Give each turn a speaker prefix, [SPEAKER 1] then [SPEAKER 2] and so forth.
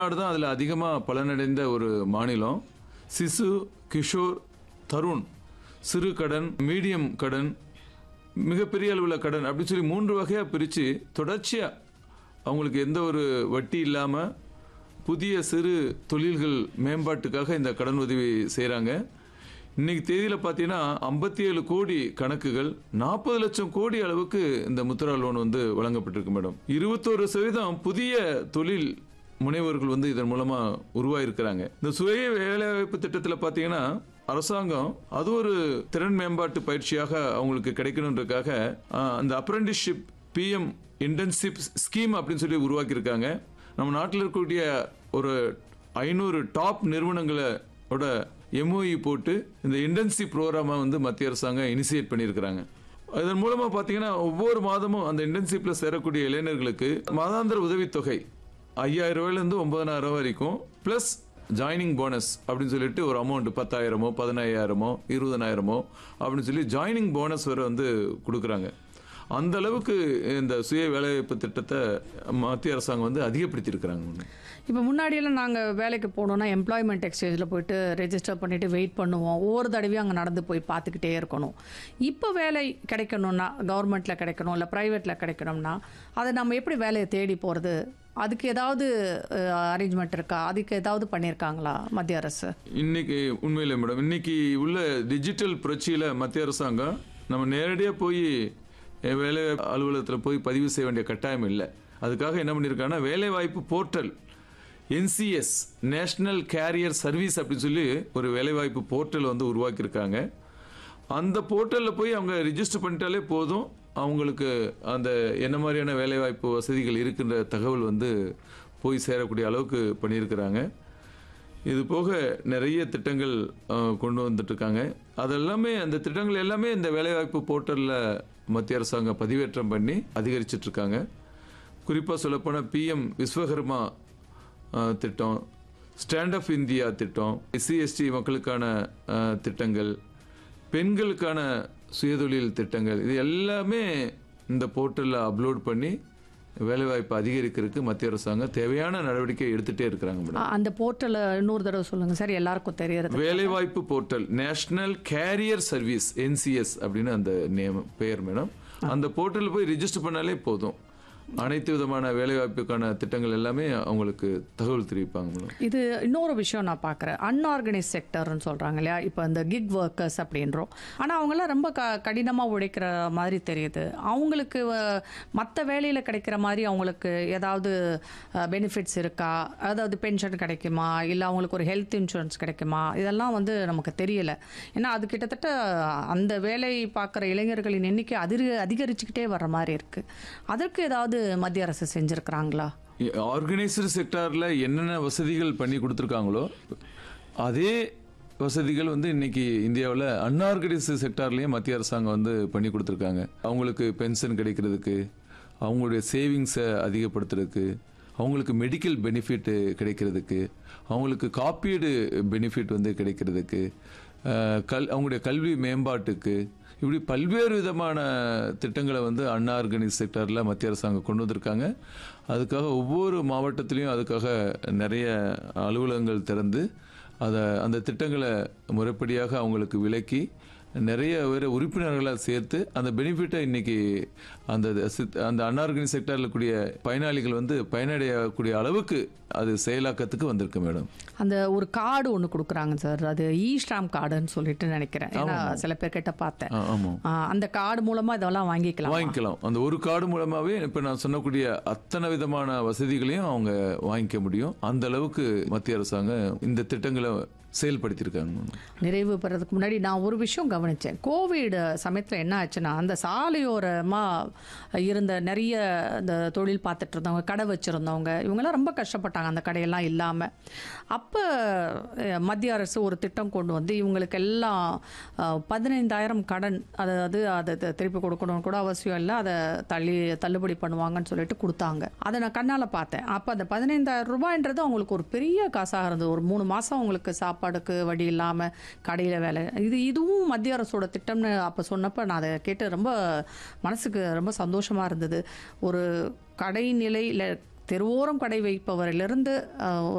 [SPEAKER 1] தமிழ்நாடு தான் அதில் அதிகமாக பலனடைந்த ஒரு மாநிலம் சிசு கிஷோர் தருண் சிறு கடன் மீடியம் கடன் மிகப்பெரிய அளவில் கடன் அப்படின்னு சொல்லி மூன்று வகையாக பிரித்து தொடர்ச்சியாக அவங்களுக்கு எந்த ஒரு வட்டி இல்லாமல் புதிய சிறு தொழில்கள் மேம்பாட்டுக்காக இந்த கடன் உதவி செய்கிறாங்க இன்னைக்கு தேதியில் பார்த்தீங்கன்னா ஐம்பத்தி ஏழு கோடி கணக்குகள் நாற்பது லட்சம் கோடி அளவுக்கு இந்த முத்ரா லோன் வந்து வழங்கப்பட்டிருக்கு மேடம் இருபத்தோரு சதவீதம் புதிய தொழில் முனைவர்கள் வந்து இதன் மூலமா உருவாயிருக்கிறாங்க இந்த சுய வேலைவாய்ப்பு திட்டத்தில் பார்த்தீங்கன்னா அரசாங்கம் அது ஒரு திறன் மேம்பாட்டு பயிற்சியாக அவங்களுக்கு கிடைக்கணுன்றதுக்காக ஆஹ், அந்த அப்ரெண்டிஸ்ஷிப் பிஎம் இன்டர்ன்ஷிப் ஸ்கீம் அப்படின்னு சொல்லி உருவாக்கியிருக்காங்க நம்ம நாட்டில் இருக்கக்கூடிய ஒரு ஐநூறு டாப் நிறுவனங்களோட எம்ஓஇ போட்டு இந்த இன்டர்ன்ஷிப் ப்ரோக்ராமை வந்து மத்திய அரசாங்கம் இனிஷியேட் பண்ணியிருக்கிறாங்க இதன் மூலமாக பார்த்தீங்கன்னா ஒவ்வொரு மாதமும் அந்த இன்டர்ன்ஷிப்பில் சேரக்கூடிய இளைஞர்களுக்கு மாதாந்திர உதவித்தொகை ஐயாயிரம் ரூபாயிலேருந்து ஒன்பதாயிரம் ரூபாய் வரைக்கும் ப்ளஸ் ஜாயினிங் போனஸ் அப்படின்னு சொல்லிட்டு ஒரு அமௌண்ட் பத்தாயிரமோ பதினாயிரமோ இருபதனாயிரமோ அப்படின்னு சொல்லி ஜாயினிங் போனஸ் வரை வந்து கொடுக்குறாங்க அந்த அளவுக்கு இந்த சுய வேலைவாய்ப்பு திட்டத்தை மத்திய அரசாங்கம் வந்து அதிகப்படுத்தியிருக்கிறாங்க
[SPEAKER 2] இப்போ முன்னாடியெல்லாம் நாங்கள் வேலைக்கு போனோம்னா எம்ப்ளாய்மெண்ட் எக்ஸ்சேஞ்சில் போயிட்டு ரெஜிஸ்டர் பண்ணிவிட்டு வெயிட் பண்ணுவோம் ஒவ்வொரு தடவையும் அங்கே நடந்து போய் பார்த்துக்கிட்டே இருக்கணும் இப்போ வேலை கிடைக்கணும்னா கவர்மெண்ட்டில் கிடைக்கணும் இல்லை ப்ரைவேட்டில் கிடைக்கணும்னா அதை நம்ம எப்படி வேலையை தேடி போகிறது அதுக்கு ஏதாவது அரேஞ்ச்மெண்ட் இருக்கா அதுக்கு ஏதாவது பண்ணியிருக்காங்களா மத்திய அரசு
[SPEAKER 1] இன்னைக்கு உண்மையிலே மேடம் இன்னைக்கு உள்ள டிஜிட்டல் புரட்சியில் மத்திய அரசாங்கம் நம்ம நேரடியாக போய் அஹ், வேலை அலுவலகத்தில் போய் பதிவு செய்ய வேண்டிய கட்டாயம் இல்லை அதுக்காக என்ன பண்ணியிருக்காங்கன்னா வேலைவாய்ப்பு portal NCS national career service அப்படின்னு சொல்லி ஒரு வேலைவாய்ப்பு போர்ட்டல் வந்து உருவாக்கியிருக்காங்க அந்த போர்ட்டலில் போய் அவங்க ரிஜிஸ்டர் பண்ணிட்டாலே போதும் அவங்களுக்கு அந்த என்ன மாதிரியான வேலைவாய்ப்பு வசதிகள் இருக்கின்ற தகவல் வந்து போய் சேரக்கூடிய அளவுக்கு பண்ணியிருக்கிறாங்க இது போக நிறைய திட்டங்கள் அஹ், கொண்டு வந்துட்டு இருக்காங்க அதெல்லாமே அந்த திட்டங்கள் எல்லாமே இந்த வேலைவாய்ப்பு போர்ட்டலில் மத்திய அரசாங்கம் பதிவேற்றம் பண்ணி அதிகரிச்சிட்டு இருக்காங்க குறிப்பாக சொல்லப்போனால் பிஎம் விஸ்வகர்மா அஹ், திட்டம் ஸ்டாண்ட் அப் இந்தியா திட்டம் எஸ்சி எஸ்டி மக்களுக்கான அஹ், திட்டங்கள் பெண்களுக்கான சுயதொழில் திட்டங்கள் இது எல்லாமே இந்த போர்ட்டலில் அப்லோட் பண்ணி வேலைவாய்ப்பு அதிகரிக்கிறதுக்கு மத்திய அரசாங்கம் தேவையான நடவடிக்கை எடுத்துகிட்டே இருக்கிறாங்க மேடம்
[SPEAKER 2] அ- அந்த போர்ட்டலை இன்னொரு தடவை சொல்லுங்கள் சார் எல்லாருக்கும் தெரியறது
[SPEAKER 1] வேலைவாய்ப்பு portal national career service NCS அப்படின்னு அந்த நேம் பெயர் மேடம் அந்த போர்ட்டலில் போய் ரிஜிஸ்டர் பண்ணாலே போதும் அனைத்து விதமான வேலைவாய்ப்புக்கான திட்டங்கள் எல்லாமே அவங்களுக்கு தகவல் தெரிவிப்பாங்க மேடம்
[SPEAKER 2] இது இன்னொரு விஷயம் நான் பார்க்குறேன் அன்ஆர்கனைஸ் செக்டர்னு சொல்கிறாங்க இல்லையா இப்போ இந்த கிக் ஒர்க்கர்ஸ் அப்படின்றோம் ஆனால் அவங்கெல்லாம் ரொம்ப க கடினமாக உழைக்கிற மாதிரி தெரியுது அவங்களுக்கு மற்ற வேலையில் கிடைக்கிற மாதிரி அவங்களுக்கு ஏதாவது பெனிஃபிட்ஸ் இருக்கா அதாவது பென்ஷன் கிடைக்குமா இல்லை அவங்களுக்கு ஒரு ஹெல்த் இன்சூரன்ஸ் கிடைக்குமா இதெல்லாம் வந்து நமக்கு தெரியல ஏன்னா அது கிட்டத்தட்ட அந்த வேலை பார்க்குற இளைஞர்களின் எண்ணிக்கை அதிக அதிகரிச்சுக்கிட்டே வர்ற மாதிரி இருக்குது அதற்கு ஏதாவது மத்திய அரசு செஞ்சுருக்கிறாங்களா
[SPEAKER 1] ஆர்கனைஸ்டு செக்டாரில் என்னென்ன வசதிகள் பண்ணி கொடுத்துருக்காங்களோ அதே வசதிகள் வந்து இன்னைக்கு இந்தியாவில் அன்ஆர்கனைஸ்டு செக்டார்லேயும் மத்திய அரசாங்கம் வந்து பண்ணி கொடுத்துருக்காங்க அவங்களுக்கு பென்ஷன் கிடைக்கிறதுக்கு அவங்களுடைய சேவிங்ஸை அதிகப்படுத்துறதுக்கு அவங்களுக்கு மெடிக்கல் பெனிஃபிட் கிடைக்கிறதுக்கு அவங்களுக்கு காப்பீடு பெனிஃபிட் வந்து கிடைக்கிறதுக்கு அஹ், கல் அவங்களுடைய கல்வி மேம்பாட்டுக்கு இப்படி பல்வேறு விதமான திட்டங்களை வந்து அன்ஆர்கனைஸ் செக்டரில் மத்திய அரசாங்கம் கொண்டு வந்திருக்காங்க அதுக்காக ஒவ்வொரு மாவட்டத்திலையும் அதுக்காக நிறைய அலுவலகங்கள் திறந்து அதை அந்த திட்டங்களை முறைப்படியாக அவங்களுக்கு விலக்கி நிறைய பேர் உறுப்பினர்களை சேர்த்து அந்த பெனிஃபிட்டை இன்னைக்கு அந்த சித்- அந்த அன்ஆர்கனைஸ் செக்டரில் கூடிய பயனாளிகள் வந்து பயனடையக்கூடிய அளவுக்கு அது செயலாக்கத்துக்கு வந்திருக்கு மேடம்
[SPEAKER 2] அந்த ஒரு கார்டு ஒன்று கொடுக்குறாங்க சார் அது இ ஸ்டாம்ப் கார்டுன்னு சொல்லிட்டு நினைக்கிறேன் ஏன்னா சில பேர் கிட்ட பார்த்தேன்
[SPEAKER 1] ஆ, ஆமாம்
[SPEAKER 2] ஆ, அந்த கார்டு மூலமா இதெல்லாம் வாங்கிக்கலாம்
[SPEAKER 1] வாங்கிக்கலாம் அந்த ஒரு கார்டு மூலமாவே இப்ப நான் சொன்னக்கூடிய அத்தனை விதமான வசதிகளையும் அவங்க வாங்கிக்க முடியும் அந்த அளவுக்கு மத்திய அரசாங்கம் இந்த திட்டங்களை செயல்படுத்தியிருக்காங்க
[SPEAKER 2] நிறைவு பெறதுக்கு முன்னாடி நான் ஒரு விஷயம் கவனித்தேன் கோவிட் சமயத்தில் என்ன ஆச்சுன்னா அந்த சாலையோரமாக இருந்த நிறைய இந்த தொழில் பார்த்துட்டு இருந்தவங்க கடை வச்சுருந்தவங்க இவங்கெல்லாம் ரொம்ப கஷ்டப்பட்டாங்க அந்த கடையெல்லாம் இல்லாமல் அப்போ மத்திய அரசு ஒரு திட்டம் கொண்டு வந்து இவங்களுக்கு எல்லாம் அஹ், பதினைந்தாயிரம் கடன் அதாவது அதை த- திருப்பி கொடுக்கணும்னு கூட அவசியம் இல்லை அதை தள்ளி தள்ளுபடி பண்ணுவாங்கன்னு சொல்லிட்டு கொடுத்தாங்க அதை நான் கண்ணால் பார்த்தேன் அப்போ அந்த பதினைந்தாயிரம் ரூபாய்ன்றது அவங்களுக்கு ஒரு பெரிய காசாக இருந்தது ஒரு மூணு மாதம் அவங்களுக்கு சாப்பாடுக்கு வழி இல்லாமல் கடையில் வேலை இது இதுவும் மத்திய அரசோட திட்டம்னு அப்போ சொன்னப்போ நான் அதை கேட்டு ரொம்ப மனசுக்கு ரொம்ப சந்தோஷமாக இருந்தது ஒரு கடை நிலை இல்லை தெருவோரம் கடை வைப்பவரிலிருந்து அஹ்,